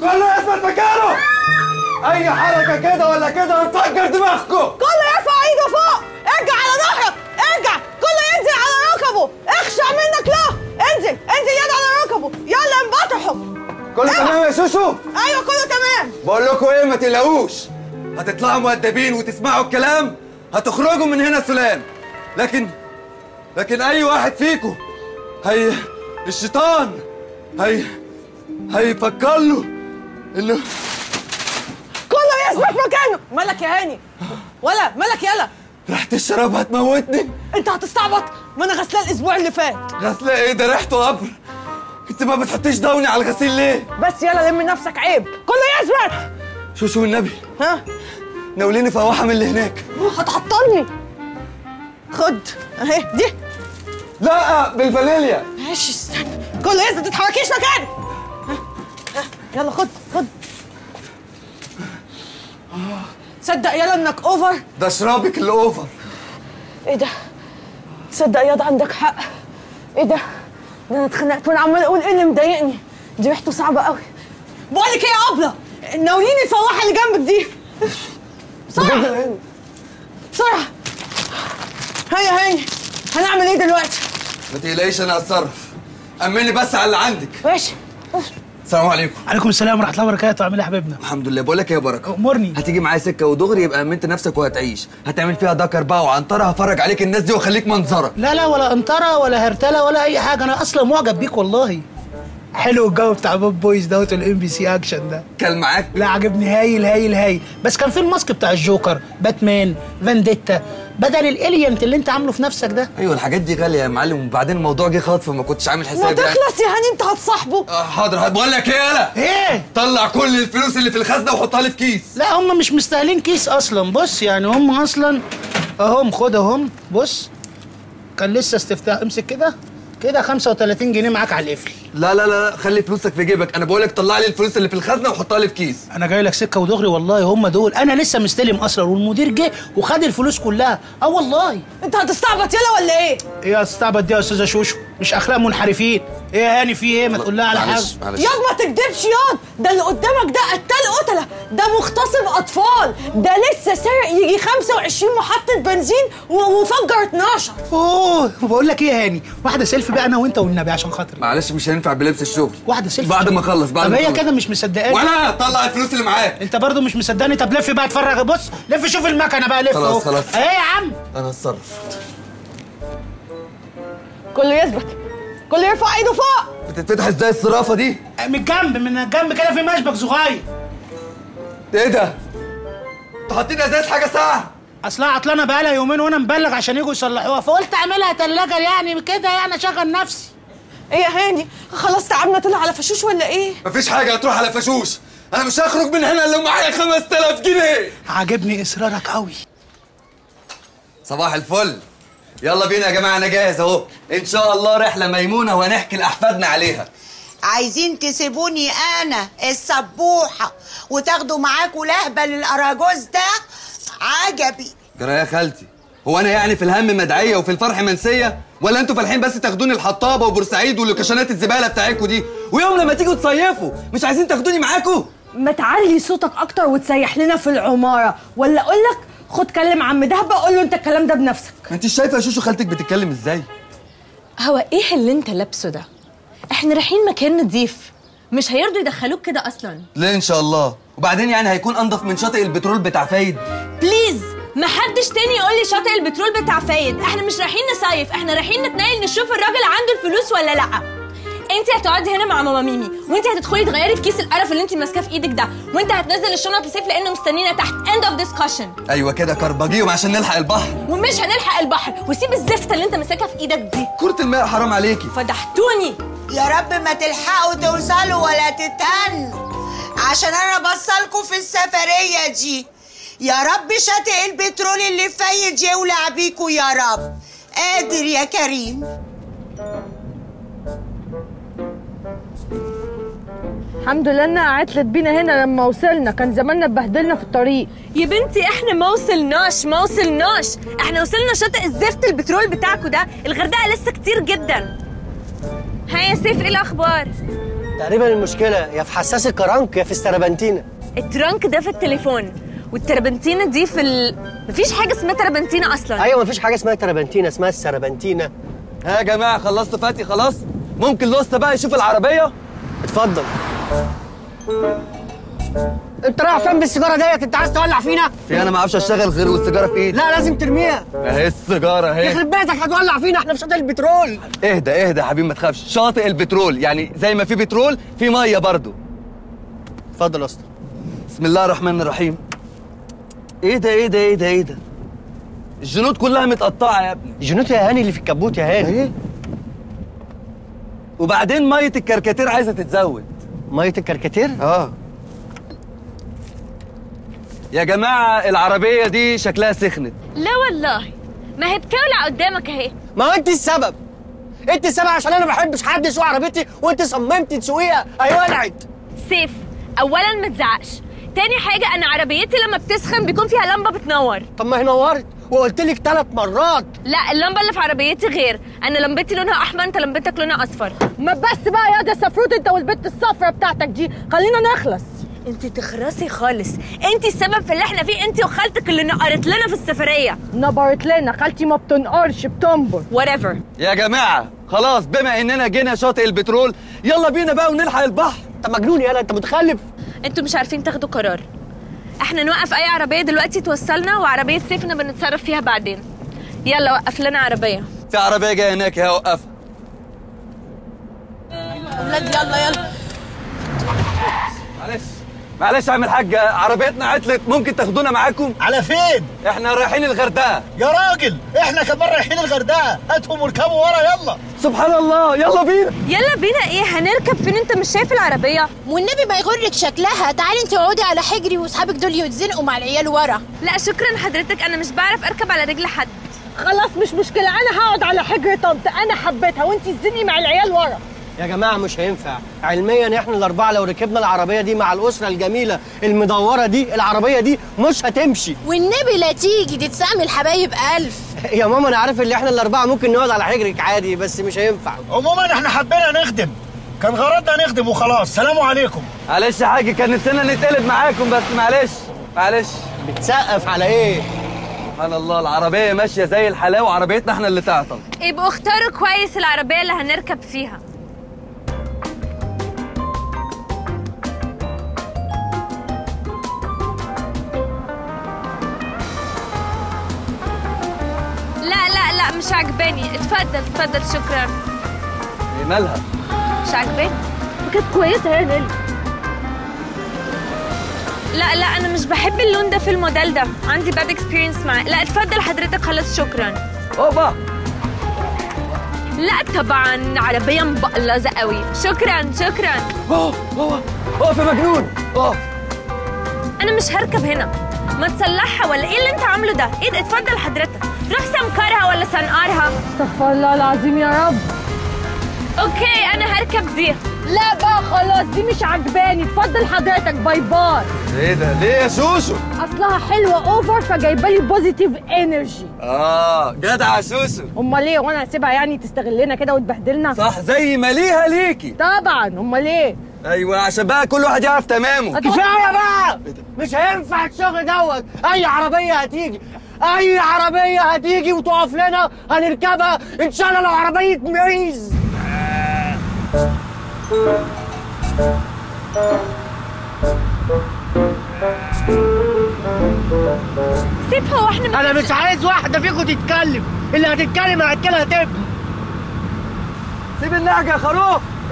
كله يثبت مكانه اي حركه كده ولا كده هنفجر دماغكم كله يرفع ايده فوق ارجع على ظهرك ارجع كله ينزل على ركبه اخشع منك لا انزل انزل يد على ركبه يلا انبطحوا كله تمام يا شوشو ايوه كله تمام بقول لكم ايه ما تقلقوش هتطلعوا مؤدبين وتسمعوا الكلام هتخرجوا من هنا سلام لكن لكن اي واحد فيكم هي الشيطان هي هيفكر له انه كله يثبت مكانه مالك يا هاني ولا مالك يلا ريحه الشراب هتموتني انت هتستعبط ما انا غسلاه الاسبوع اللي فات غسله ايه ده ريحته قبر انت ما بتحطيش دوني على الغسيل ليه بس يلا لم نفسك عيب كله يثبت شوشو النبي ها ناوليني فواحه من اللي هناك هتعطلني خد اهي دي لا بالفانيليا ماشي استنى كله يثبت تتحركيش مكانك ها، ها، يلا خد خد تصدق يلا انك اوفر ده شرابك اللي اوفر ايه ده تصدق ياض عندك حق ايه ده ده انا اتخنقت وانا عمال اقول ايه اللي مضايقني دي ريحته صعبه قوي بقول لك ايه يا ابله ناوليني الفواحه اللي جنبك دي بسرعه بسرعه هيا هيا هنعمل ايه دلوقتي ما تقلقيش انا هتصرف امني بس على اللي عندك ماشي السلام عليكم عليكم السلام ورحمه الله وبركاته عامل ايه يا حبيبنا الحمد لله بقول لك ايه يا بركه امرني هتيجي معايا سكه ودغري يبقى امنت نفسك وهتعيش هتعمل فيها دكر بقى وعنطره هفرج عليك الناس دي واخليك منظره لا لا ولا انطره ولا هرتله ولا اي حاجه انا اصلا معجب بيك والله حلو الجو بتاع بوب بويز دوت الام بي سي اكشن ده كان معاك لا عجبني هايل هايل هايل بس كان في الماسك بتاع الجوكر باتمان فانديتا بدل الالينت اللي انت عامله في نفسك ده ايوه الحاجات دي غاليه يا معلم وبعدين الموضوع جه خاطف فما كنتش عامل ما حسابي يعني. تخلص يا هاني انت هتصاحبه آه، حاضر بقول لك ايه يالا ايه طلع كل الفلوس اللي في الخزنه وحطها لي في كيس لا هم مش مستاهلين كيس اصلا بص يعني هم اصلا اهم خد اهم بص كان لسه استفتاء امسك كده كده 35 جنيه معاك على القفل لا لا لا خلي فلوسك في جيبك انا بقول لك طلع لي الفلوس اللي في الخزنه وحطها لي في كيس انا جاي لك سكه ودغري والله هم دول انا لسه مستلم اصلا والمدير جه وخد الفلوس كلها اه والله انت هتستعبط يلا ولا ايه ايه يا استعبط دي يا استاذه شوشو مش اخلاق منحرفين ايه يا هاني في ايه ما تقول لها على حاجه معلش معلش ياض ما تكدبش ياض ده اللي قدامك ده قتال قتله ده مغتصب اطفال ده لسه سارق يجي 25 محطه بنزين و- وفجر 12 اوه بقول لك ايه يا هاني واحده سيلفي بقى انا وانت والنبي عشان خاطري معلش مش هينفع بلبس الشغل واحده سيلفي بعد ما اخلص بعد طب ما هي أخلص. كده مش مصدقاني ولا طلع الفلوس اللي معاك انت برضو مش مصدقني طب لف بقى اتفرج بص لف شوف المكنه بقى لف خلاص، اهو. خلاص. ايه يا عم انا هتصرف كله يثبت كله يرفع ايده فوق بتتفتح ازاي الصرافه دي من الجنب من الجنب كده في مشبك صغير ايه ده انتوا حاطين ازاز حاجه ساعه اصلها عطلانه بقالها يومين وانا مبلغ عشان يجوا يصلحوها فقلت اعملها تلاجه يعني كده يعني اشغل نفسي ايه يا هاني خلاص تعبنا طلع على فشوش ولا ايه مفيش حاجه هتروح على فشوش انا مش هخرج من هنا الا معايا 5000 جنيه عاجبني اصرارك قوي صباح الفل يلا بينا يا جماعه انا جاهز اهو ان شاء الله رحله ميمونه وهنحكي لاحفادنا عليها عايزين تسيبوني انا السبوحه وتاخدوا معاكوا لهبه للاراجوز ده عجبي جرى يا خالتي هو انا يعني في الهم مدعيه وفي الفرح منسيه ولا انتوا فالحين بس تاخدوني الحطابه وبورسعيد واللوكيشنات الزباله بتاعتكوا دي ويوم لما تيجوا تصيفوا مش عايزين تاخدوني معاكوا ما تعلي صوتك اكتر وتسيح لنا في العماره ولا اقول لك خد كلم عم دهبه قول له انت الكلام ده بنفسك ما انت شايفه يا شوشو خالتك بتتكلم ازاي هو ايه اللي انت لابسه ده احنا رايحين مكان نضيف مش هيرضوا يدخلوك كده اصلا ليه ان شاء الله وبعدين يعني هيكون انضف من شاطئ البترول بتاع فايد بليز ما حدش تاني يقول لي شاطئ البترول بتاع فايد احنا مش رايحين نصيف احنا رايحين نتنقل نشوف الراجل عنده الفلوس ولا لا انت هتقعدي هنا مع ماما ميمي وانت هتدخلي تغيري في كيس القرف اللي انت ماسكاه في ايدك ده وانت هتنزل الشنط لسيف لانه مستنينا تحت end of discussion ايوه كده كربجيهم عشان نلحق البحر ومش هنلحق البحر وسيب الزفته اللي انت ماسكها في ايدك دي كرة الماء حرام عليكي فضحتوني يا رب ما تلحقوا توصلوا ولا تتهنوا عشان انا بصلكوا في السفريه دي يا رب شاطئ البترول اللي فايد يولع بيكوا يا رب قادر يا كريم الحمد لله انها عطلت بينا هنا لما وصلنا كان زماننا اتبهدلنا في الطريق يا بنتي احنا ما وصلناش ما وصلناش احنا وصلنا شاطئ الزفت البترول بتاعكوا ده الغردقه لسه كتير جدا ها يا سيف ايه الاخبار تقريبا المشكله يا في حساس الكرنك يا في السربنتينه الترانك ده في التليفون والتربنتينة دي في ال... مفيش حاجة اسمها تربنتينة أصلا ايوه مفيش حاجه اسمها تربنتينه اسمها السربنتينه ها يا جماعه خلصتوا فاتي خلاص ممكن الوسطى بقى يشوف العربيه اتفضل انت رايح فين بالسيجاره ديت انت عايز تولع فينا في انا ما اعرفش اشتغل غير والسيجاره في ايدي لا لازم ترميها اهي السيجاره اهي يخرب بيتك هتولع فينا احنا في شاطئ البترول اهدى اهدى يا حبيبي ما تخافش شاطئ البترول يعني زي ما في بترول في ميه برضو اتفضل يا اسطى بسم الله الرحمن الرحيم ايه ده ايه ده ايه ده ايه ده الجنود كلها متقطعه يا ابني جنوت يا هاني اللي في الكبوت يا هاني وبعدين ميه الكركاتير عايزه تتزود ميه الكركاتير اه يا جماعه العربيه دي شكلها سخنت لا والله ما هي بتولع قدامك اهي ما هو انت السبب انت السبب عشان انا ما بحبش حد يسوق عربيتي وانت صممت تسوقيها اي ولعت سيف أولا ما تزعقش تاني حاجة أنا عربيتي لما بتسخن بيكون فيها لمبة بتنور طب ما هي نورت وقلت لك ثلاث مرات لا اللمبة اللي في عربيتي غير أنا لمبتي لونها أحمر أنت لمبتك لونها أصفر ما بس بقى يا ده سفروت انت والبت الصفرة بتاعتك دي خلينا نخلص انت تخرسي خالص انت السبب في اللي احنا فيه انت وخالتك اللي نقرت لنا في السفريه نبرت لنا خالتي ما بتنقرش بتنبر whatever يا جماعه خلاص بما اننا جينا شاطئ البترول يلا بينا بقى ونلحق البحر انت مجنون يالا انت متخلف انتوا مش عارفين تاخدوا قرار احنا نوقف اي عربيه دلوقتي توصلنا وعربيه سيفنا بنتصرف فيها بعدين يلا وقف لنا عربيه في عربيه جايه هناك هوقفها ولاد يلا يلا معلش معلش يا عم الحاج عربيتنا عطلت ممكن تاخدونا معاكم على فين؟ احنا رايحين الغردقه يا راجل احنا كمان رايحين الغردقه هاتهم واركبوا ورا يلا سبحان الله يلا بينا يلا بينا ايه هنركب فين انت مش شايف العربيه والنبي ما يغرك شكلها تعالي انت اقعدي على حجري واصحابك دول يتزنقوا مع العيال ورا لا شكرا حضرتك انا مش بعرف اركب على رجل حد خلاص مش مشكلة أنا هقعد على حجر طنط أنا حبيتها وأنت الزني مع العيال ورا يا جماعه مش هينفع علميا احنا الاربعه لو ركبنا العربيه دي مع الاسره الجميله المدوره دي العربيه دي مش هتمشي والنبي لا تيجي دي تسامي الحبايب ألف يا ماما انا عارف ان احنا الاربعه ممكن نقعد على حجرك عادي بس مش هينفع عموما احنا حبينا نخدم كان غرضنا نخدم وخلاص سلام عليكم معلش يا حاج كان نفسنا نتقلب معاكم بس معلش معلش بتسقف على ايه سبحان الله العربيه ماشيه زي الحلاوه وعربيتنا احنا اللي تعطل يبقوا اختاروا كويس العربيه اللي هنركب فيها لا لا لا مش عجباني اتفضل اتفضل شكرا ايه مالها مش عجباني كانت كويسة يا نيلي لا لا انا مش بحب اللون ده في الموديل ده عندي باد اكسبيرينس معاه لا اتفضل حضرتك خلاص شكرا اوبا لا طبعا عربيه مبقلظه قوي شكرا شكرا اوه اوه اقف يا مجنون اقف انا مش هركب هنا ما تصلحها ولا ايه اللي انت عامله ده ايه ده اتفضل حضرتك روح سمكرها ولا سنقرها استغفر الله العظيم يا رب اوكي انا هركب دي لا بقى خلاص دي مش عجباني اتفضل حضرتك باي باي ايه ده ليه يا شوشو اصلها حلوه اوفر فجايبه لي بوزيتيف انرجي اه جدع يا سوسو امال ايه وانا هسيبها يعني تستغلنا كده وتبهدلنا صح زي ما ليها ليكي طبعا امال ايه ايوه عشان بقى كل واحد يعرف تمامه كفايه بقى مش هينفع الشغل دوت اي عربيه هتيجي اي عربيه هتيجي وتقف لنا هنركبها ان شاء الله لو عربيه معيز سيب هو احنا انا مش عايز واحده فيكم تتكلم اللي هتتكلم هاكلها تب سيب النهجه يا خروف